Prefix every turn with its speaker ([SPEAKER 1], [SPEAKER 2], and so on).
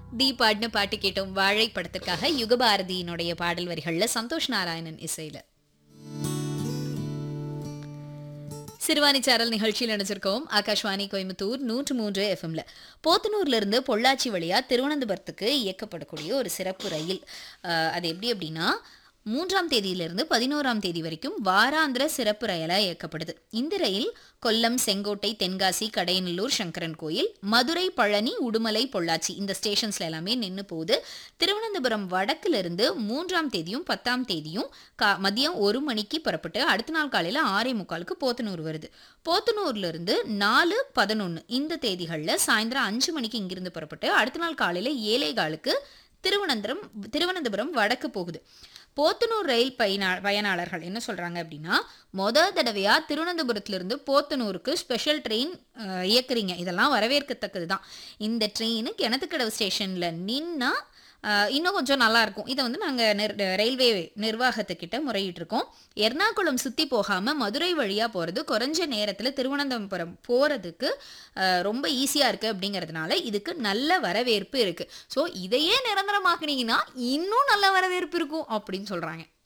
[SPEAKER 1] D பாட்னு பாட்டு கேட்டோம் வாழை படத்திற்காக யுகபாரதியினுடைய பாடல் வரிகள்ல சந்தோஷ் நாராயணன் இசையில சிறுவாணி சாரல் நிகழ்ச்சியில் நினைச்சிருக்கோம் ஆகாஷ்வாணி கோயம்புத்தூர் நூற்று மூன்று எஃப்எம்ல போத்தனூர்ல இருந்து பொள்ளாச்சி வழியா திருவனந்தபுரத்துக்கு இயக்கப்படக்கூடிய ஒரு சிறப்பு ரயில் அஹ், அது எப்படி அப்படின்னா மூன்றாம் தேதியிலிருந்து பதினோராம் தேதி வரைக்கும் வாராந்திர சிறப்பு ரயிலாக இயக்கப்படுது இந்த ரயில் கொல்லம் செங்கோட்டை தென்காசி கடையநல்லூர் சங்கரன் கோயில் மதுரை பழனி உடுமலை பொள்ளாச்சி இந்த ஸ்டேஷன்ஸ்ல எல்லாமே நின்று போகுது திருவனந்தபுரம் வடக்குல இருந்து மூன்றாம் தேதியும் பத்தாம் தேதியும் கா மதியம் ஒரு மணிக்கு புறப்பட்டு அடுத்த நாள் காலையில் ஆறே முக்காலுக்கு போத்தனூர் வருது போத்தனூர்ல இருந்து நாலு பதினொன்று இந்த தேதிகளில் சாயந்தரம் அஞ்சு மணிக்கு இங்கிருந்து புறப்பட்டு அடுத்த நாள் காலையில் ஏழே காலுக்கு திருவனந்தபுரம் திருவனந்தபுரம் வடக்கு போகுது போத்தனூர் ரயில் பயனா பயனாளர்கள் என்ன சொல்றாங்க அப்படின்னா மொத தடவையா திருவனந்தபுரத்திலிருந்து போத்தனூருக்கு ஸ்பெஷல் ட்ரெயின் இயக்குறீங்க இதெல்லாம் வரவேற்கத்தக்கது தான் இந்த ட்ரெயின் கிணத்துக்கடவு ஸ்டேஷன்ல நின்னா அஹ், இன்னும் கொஞ்சம் நல்லா இருக்கும் இதை வந்து நாங்கள் நிர் ரயில்வே நிர்வாகத்துக்கிட்ட முறையிட்டு இருக்கோம் எர்ணாகுளம் சுற்றி போகாமல் மதுரை வழியாக போகிறது குறைஞ்ச நேரத்தில் திருவனந்தபுரம் போகிறதுக்கு ரொம்ப ஈஸியாக இருக்குது அப்படிங்கிறதுனால இதுக்கு நல்ல வரவேற்பு இருக்குது ஸோ இதையே நிரந்தரமாக்குனீங்கன்னா இன்னும் நல்ல வரவேற்பு இருக்கும் அப்படின்னு சொல்கிறாங்க